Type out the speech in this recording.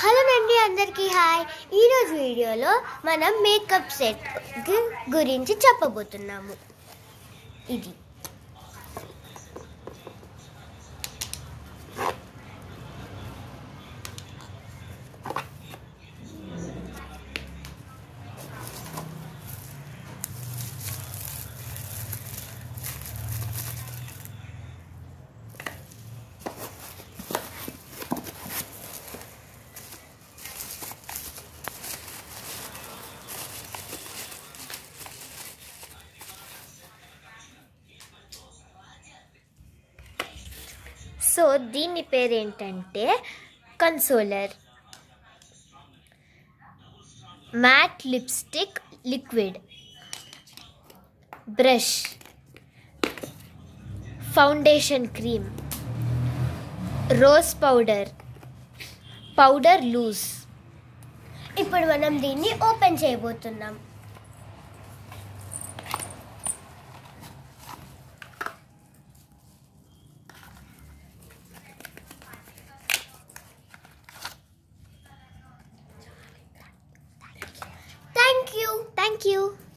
hello అండి అందరికీ hi ఈరోజు వీడియోలో మనం మేకప్ సెట్ గురించి చెప్పబోతున్నాము ఇది సో దీని పేరు ఏంటంటే concealer matte lipstick liquid brush foundation cream rose powder powder loose ఇప్పుడు మనం దీన్ని ఓపెన్ చేయబోతున్నాం థ్యాంక్ యూ థ్యాంక్ యూ